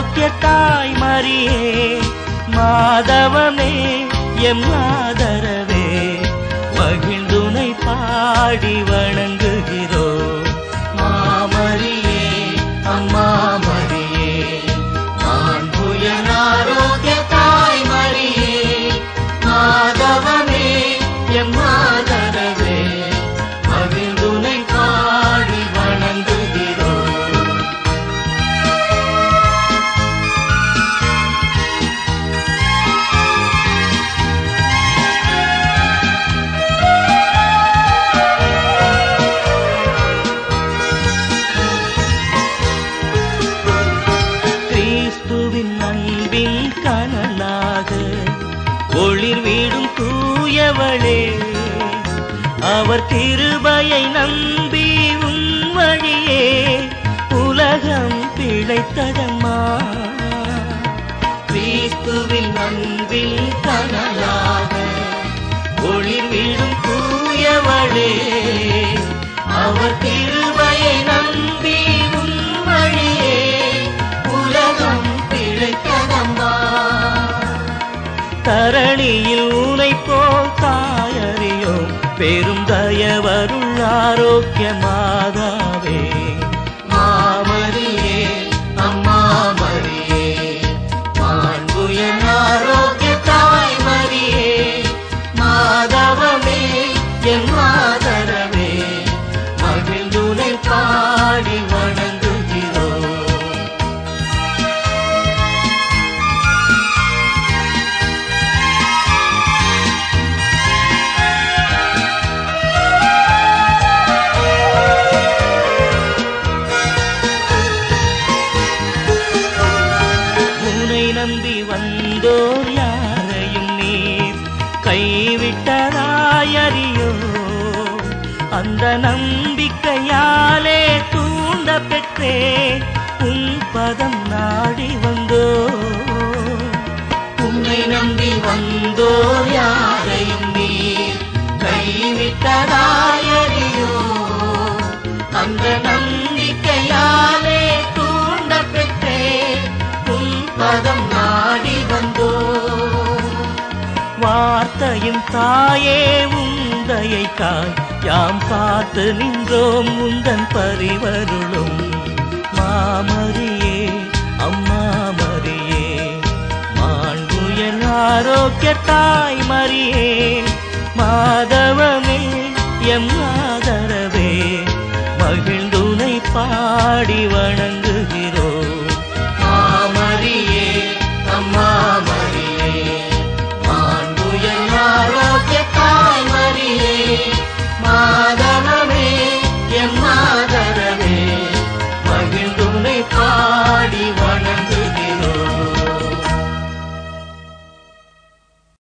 ஆரோக்கிய தாய் மரியே மாதவமே எம் ஆதரவே மகிழ்ந்துனை பாடி வணங்குகிறோம் மாமரியே அம்மா மரியே மாண்புயன் ஆரோக்கிய தாய் மரியே மாதவமே எம் ஆதரவே மகிழ்ந்துனை பாடி வணங்குகிறோம் கிறிஸ்துவின் அன்பின் கனலாக ஒளிர் வீடும் தூயவளே அவர் திருபையை நம்பி உன் வழியே உலகம் பிழைத்ததம்மா கிறிஸ்துவின் அன்பின் கனலாக ஒளிர் வீடும் தூயவளே அவர் திருபையை நம்பி உன் வழியே உலகம் பிழைத்ததம்மா தரணியில் உனை போல் தாயறியோம் பெரும் தயவருள் ஆரோக்கிய மாதாவே மாமரியே அம்மா மரியே மாண்புயன் ஆரோக்கிய தாய் மரியே மாதவமே என் மாதரவே மகிழ்ந்துனை பாடி வணங்குகிறோம் உனை நம்பி வந்தோர் யாரையும் நீர் கைவிட்டதாயறியோ அந்த நம்பிக்கையாலே தூண்ட பெற்றே உன் பதம் நாடி வந்தோ உன்னை நம்பி வந்தோர் யாரையும் நீர் கைவிட்டதாயறியோ அந்த நம்பிக்கையாலே தூண்ட பெற்றே உன் பதம் நாடி வந்தோ வார்த்தையும் தாயே உந்தையை காய் யாம் காத்து நின்றோம் உந்தன் பரிவருளும் மாமரியே அம்மா மரியே மாண்புயல் ஆரோக்கிய தாய் மரியே மாதவமே எம் ஆதரவே மகிழ்ந்துனை பாடி வணங்க